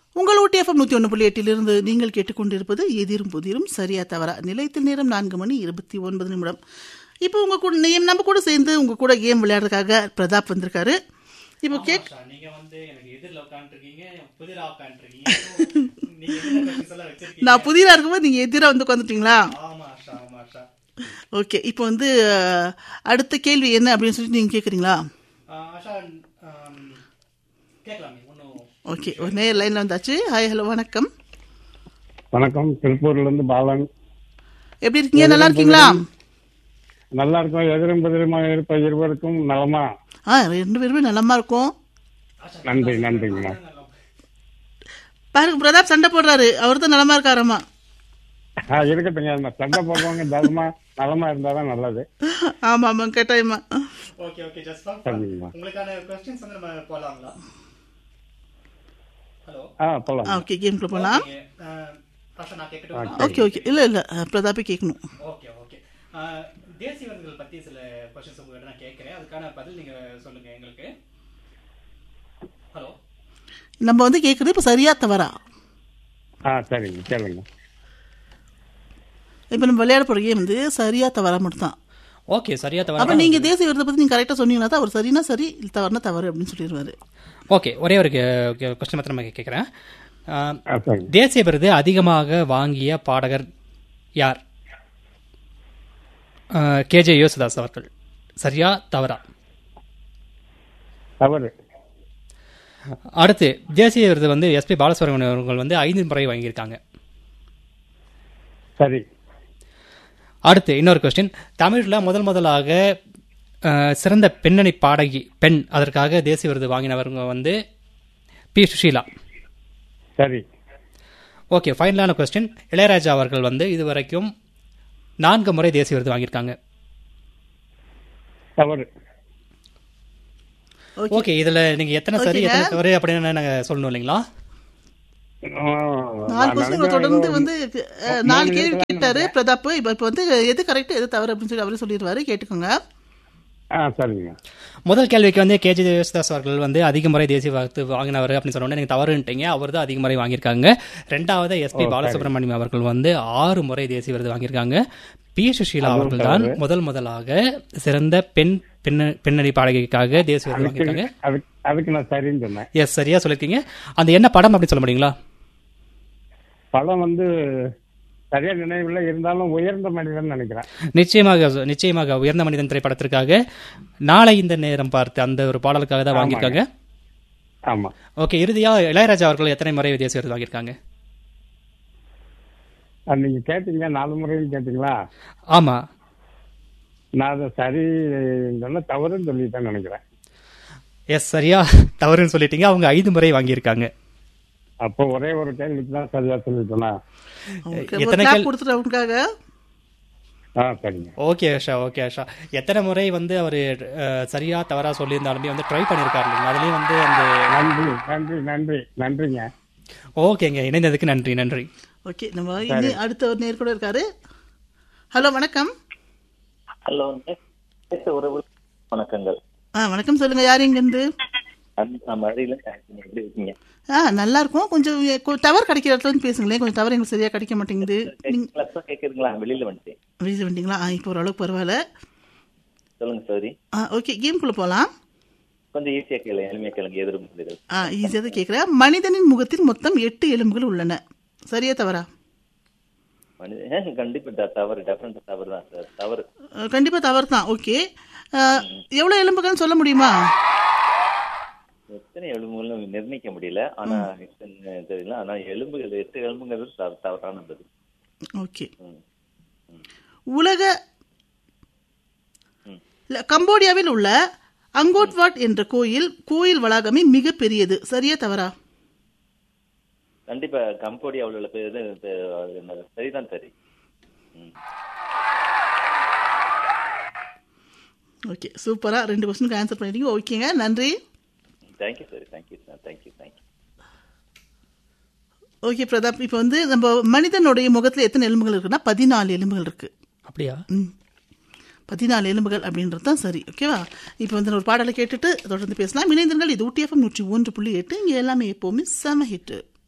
உங்கள் ஊட்டிஎஃப்எம் நூற்றி ஒன்று புள்ளி எட்டிலிருந்து நீங்கள் கேட்டுக்கொண்டிருப்பது எதிரும் புதிரும் சரியா தவறா நிலையத்தில் நேரம் நான்கு மணி இருபத்தி ஒன்பது நிமிடம் இப்போ உங்க கூட நீ- நம்ம கூட சேர்ந்து உங்க கூட கேம் விளையாடுறதுக்காக பிரதாப் வந்திருக்காரு இப்போ கேக் ஆஷா, நீங்க வந்து எனக்கு எதிரில் உட்காந்துருக்கீங்க புதிரா உட்காந்துருக்கீங்க நீங்க என்ன questions எல்லாம் வச்சிருக்கீங்க நான் புதியதா இருக்கும்போது நீங்க எதிராக வந்து உட்காந்துட்டீங்களா ஆமா ஆஷா ஆமா ஆஷா ஓகே இப்போ வந்து அஹ், அடுத்த கேள்வி என்ன அப்படின்னு சொல்லிட்டு நீங்க கேக்குறீங்களா ஆ, ஆஷா ஆம், கேட்கலாமே ஒன்றும் ஓகே ஒரு நேர் லைன்ல வந்தாச்சு ஹாய் ஹலோ வணக்கம் வணக்கம் திருப்பூர்ல இருந்து பாலன் எப்படி இருக்கீங்க நல்லா இருக்கீங்களா நல்லா இருக்கும் எதிரும் பதிலுமாக இருப்ப இருவருக்கும் நலமா ஆ ரெண்டு பேருமே நலமா இருக்கும் நன்றி நன்றிங்கம்மா பாருங்க பிரதாப் சண்டை போடுறாரு அவர் தான் நலமா இருக்காராமா ஆ, இருக்கட்டுங்க இந்த சண்டை போடுறவங்க தர்மா நலமா இருந்தாதான் நல்லது ஆமா ஆமா கட்டாயமா ஓகே ஓகே ஜஸ்ட் சரிங்கம்மா உங்களுக்கான கொஸ்டின்ஸ் வந்து நம்ம போலாங்களா ஹலோ ஆ போலாம் ஓகே கேம்குள்ள போலாம் ஓகே ஆஷா நான் கேட்கட்டுமா ஓகே ஓகே இல்ல இல்ல அஹ், பிரதாப்பே கேட்கணும் ஓகே ஓகே ஆ, தேசிய விருதுகள் பத்தி சில கொஸ்டின்ஸ் உங்ககிட்ட நான் கேட்கறேன் அதுக்கான பதில் நீங்க சொல்லுங்க எங்களுக்கு ஹலோ நம்ம வந்து கேட்கறது இப்ப சரியா தவறா ஆ சரிங்க கேளுங்க இப்ப நம்ம விளையாட போற கேம் வந்து சரியா தவறா மட்டும் தான் ஓகே சரியா அப்ப நீங்க தேசிய விருதை பத்தி நீங்க கரெக்டா சொன்னீங்கன்னா தான் அவர் சரினா சரி இல்ல தவறுனா தவறு அப்படின்னு சொல்லிடுவாரு ஓகே ஒரே ஒரு கொஸ்டின் மாத்திரம் நான் கேட்குறேன் ஆ சரிங்க தேசிய விருது அதிகமாக வாங்கிய பாடகர் யார் கேஜே யேசுதாஸ் அவர்கள் சரியா தவறா தவறு அடுத்து தேசிய விருது வந்து எஸ்பி பாலசுப்ரமணியம் அவர்கள் வந்து ஐந்து முறை வாங்கியிருக்காங்க சரி அடுத்து இன்னொரு கொஸ்டின் தமிழில் முதல் முதலாக அஹ், சிறந்த பின்னணி பாடகி பெண் அதற்காக தேசிய விருது வாங்கினவங்க வந்து பி சுஷீலா சரி ஓகே ஃபைனலான கொஸ்டின் இளையராஜா அவர்கள் வந்து இதுவரைக்கும் நான்கு முறை தேசிய விருது வாங்கியிருக்காங்க தவறு ஓகே ஓகே இதுல நீங்க எத்தனை சரி ஓகேங்க. எத்தனை தவறு அப்படின்னு நாங்க சொல்லணும் இல்லைங்களா ஆ, நாலு நான் கொஸ்டின் நினைக்கிறேன் தொடர்ந்து ஏதோ வந்து அஹ், நாலு மூணு கேள்வி இருக்கலாம் கேட்டாரு பிரதாப் இப்ப இப்ப வந்து எது கரெக்ட் எது தவறு அப்படின்னு சொல்லி அவரே சொல்லிடுவாரு கேட்டுக்கோங்க ஆ சரிங்க முதல் கேள்விக்கு வந்து கேஜி யேசுதாஸ் அவர்கள் வந்து அதிக முறை தேசிய விருது வாங்கினவர் அப்படின்னு சொன்னோன்னே நீங்க தவறுன்ட்டீங்க அவர் தான் அதிக முறை வாங்கியிருக்காங்க ரெண்டாவது எஸ்பி பாலசுப்ரமணியம் அவர்கள் வந்து ஆறு முறை தேசிய விருது வாங்கியிருக்காங்க பி சுஷீலா அவர்கள் தான் முதல் முதலாக சிறந்த பெண் பின்ன- பின்னணி பாடகிக்காக தேசிய விருது வாங்கியிருக்காங்க அதுக்கு அதுக்கு நான் சரின்னு சொன்னேன் எஸ் சரியா சொல்லிருக்கீங்க அந்த என்ன படம் அப்படின்னு சொல்ல முடியுங்களா படம் வந்து சரியா நினைவில் இருந்தாலும் உயர்ந்த மனிதன் நினைக்கிறேன் நிச்சயமாக நிச்சயமாக உயர்ந்த மனிதன் திரைப்படத்திற்காக நாளை இந்த நேரம் பார்த்து அந்த ஒரு பாடலுக்காக தான் வாங்கியிருக்காங்க ஆமா ஓகே இறுதியா இளையராஜா அவர்கள் எத்தனை முறை தேசிய விருது வாங்கியிருக்காங்க அது நீங்க கேட்டீங்க நாலு முறையும் கேட்டீங்களா ஆமா நான் அதை சரி சொன்ன தவறுன்னு சொல்லிட்டேன்னு நினைக்கிறேன் எஸ் சரியா தவறுன்னு சொல்லிட்டீங்க அவங்க ஐந்து முறை வாங்கியிருக்காங்க அப்போ ஒரே ஒரு கேள்விக்கு தான் சரியா சொல்லிட்டேனா அவங்களுக்கு எத்தனை ஒரு clap கேள்- கொடுத்துட்டு அவங்களுக்காக ஆ சரிங்க ஓகே ஆஷா ஓகே ஆஷா எத்தனை முறை வந்து அவர் சரியா தவறா சொல்லியிருந்தாலுமே வந்து ட்ரை பண்ணியிருக்காரு இல்லைங்களா அதுலேயும் வந்து அந்த நன்றி நன்றி நன்றி நன்றிங்க ஓகேங்க இணைந்ததுக்கு நன்றி நன்றி ஓகே நம்ம இனி அடுத்த ஒரு நேர் கூட இருக்காரு ஹலோ வணக்கம் ஹலோ நேச உறவு வணக்கங்கள் ஆ வணக்கம் சொல்லுங்க யார் இருந்து நான் மதுரையில நீங்க எப்படி இருக்கீங்க ஆ நல்லா இருக்கும் கொஞ்சம் டவர் கிடைக்கிற இடத்துல வந்து பேசுங்களேன் கொஞ்சம் டவர் எங்களுக்கு சரியா கிடைக்க மாட்டேங்குது நீங்க கிளாஸ் கேக்குதுங்களா வெளியில வந்துட்டேன் வெளியில் வந்துட்டீங்களா ஆ இப்போ ஓரளவுக்கு பரவாயில்ல சொல்லுங்க சௌரி ஆ ஓகே கேம்குள்ளே போகலாம் கொஞ்சம் ஈஸியா கேளு எளிமையா கேளுங்க எதிரும் புதிரும் ஆ ஈஸியாக தான் கேட்குறேன் மனிதனின் முகத்தில் மொத்தம் எட்டு எலும்புகள் உள்ளன சரியா தவறா மனித கண்டிப்பா த- தவறு டெஃபரன்ஸ் தவறு தான் சார் தவறு கண்டிப்பாக தவறு தான் ஓகே எவ்வளோ எலும்புகள்னு சொல்ல முடியுமா எத்தனை எலும்புகளும் நிர்ணயிக்க முடியல ஆனா எத்தனை தெரியல ஆனா எலும்புகள் எட்டு எலும்புங்கிறது தவ- தவறான பதில் ஓகே ம். உலக ம். இல்ல, கம்போடியாவில் உள்ள அங்கோட்வாட் என்ற கோயில் கோயில் வளாகமே மிக பெரியது சரியா தவறா கண்டிப்பா கம்போடியா உள்ள பேர் இது, இது, அது என்னது? சரிதான் சரி ம். ஓகே சூப்பரா ரெண்டு கொஸ்டினுக்கு ஆன்சர் பண்ணிட்டீங்க ஓகேங்க நன்றி thank you sir thank you sir thank you thank you okay Pratap இப்போ வந்து நம்ம மனிதனுடைய முகத்தில் எத்தனை எலும்புகள் இருக்குன்னா பதினாலு எலும்புகள் இருக்கு அப்படியா ம் பதினாலு எலும்புகள் அப்படின்றது தான் சரி ஓகேவா இப்போ வந்து ஒரு பாடலை கேட்டுட்டு தொடர்ந்து பேசலாம் இணைந்திருங்கள் இது ஊட்டிஎஃப்எம் நூற்றி ஒன்று புள்ளி எட்டு இங்கே எல்லாமே எப்போவுமே செம ஹிட்டு